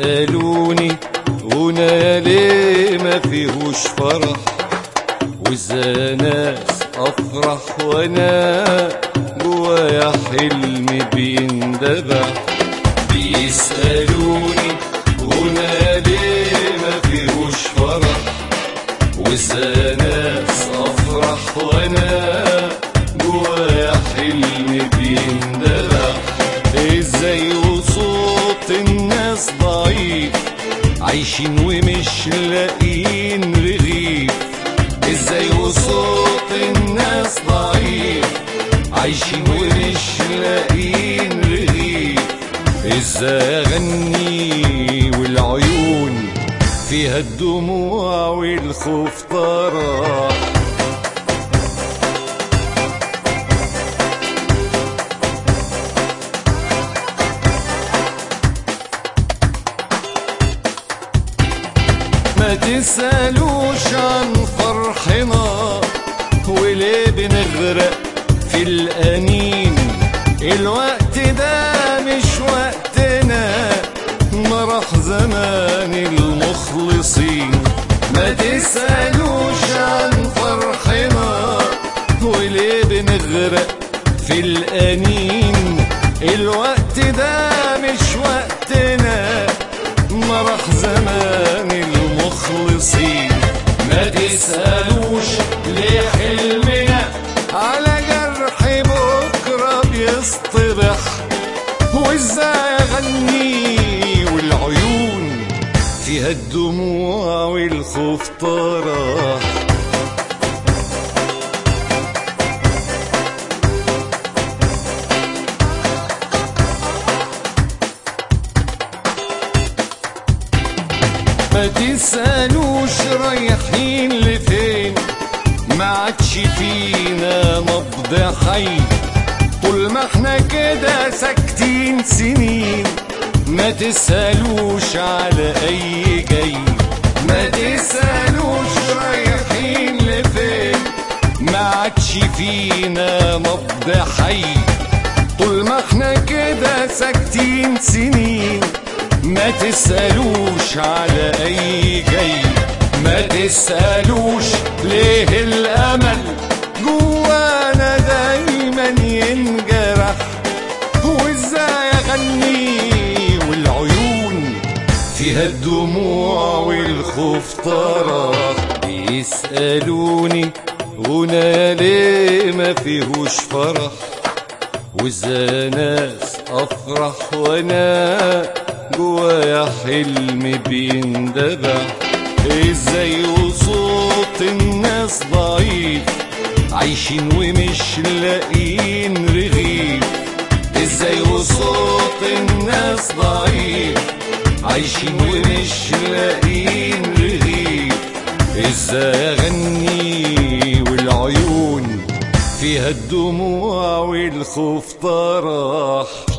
بيسألوني هنا ليه ما فيهوش فرح وإذا ناس أفرح وأنا جوايا حلم بيندبح بيسألوني هنا ليه ما فيهوش فرح وإذا ناس أفرح وأنا جوايا حلم بيندبح ازاي وصوت الناس ضعيف عايشين ومش لاقيين رغيف ازاي وصوت الناس ضعيف عايشين ومش لاقيين رغيف ازاي اغني والعيون فيها الدموع والخوف طرح ما تسألوش عن فرحنا وليه بنغرق في الأنين الوقت ده مش وقتنا ما راح زمان المخلصين ما تسألوش عن فرحنا وليه بنغرق في الأنين الوقت ده مش وقتنا ما راح زمان المخلصين ما تسألوش ليه حلمنا على جرح بكرة بيصطبح وازاي اغني والعيون فيها الدموع والخوف طرح ما تسألوش رايحين لفين ما عادش فينا نبض حي طول ما احنا كده ساكتين سنين ما تسألوش على اي جاي ما تسألوش رايحين لفين ما عادش فينا نبض حي طول ما احنا كده ساكتين سنين ما تسألوش على أي جاي ما تسألوش ليه الأمل جوانا دايما ينجرح وازاي أغني والعيون فيها الدموع والخوف طرح بيسألوني هنا ليه ما فيهوش فرح وإذا ناس أفرح وأنا جوايا حلم بيندبح ازاي وصوت الناس ضعيف عايشين ومش لاقيين رغيف ازاي وصوت الناس ضعيف عايشين ومش لاقيين رغيف ازاي اغني والعيون فيها الدموع والخوف طرح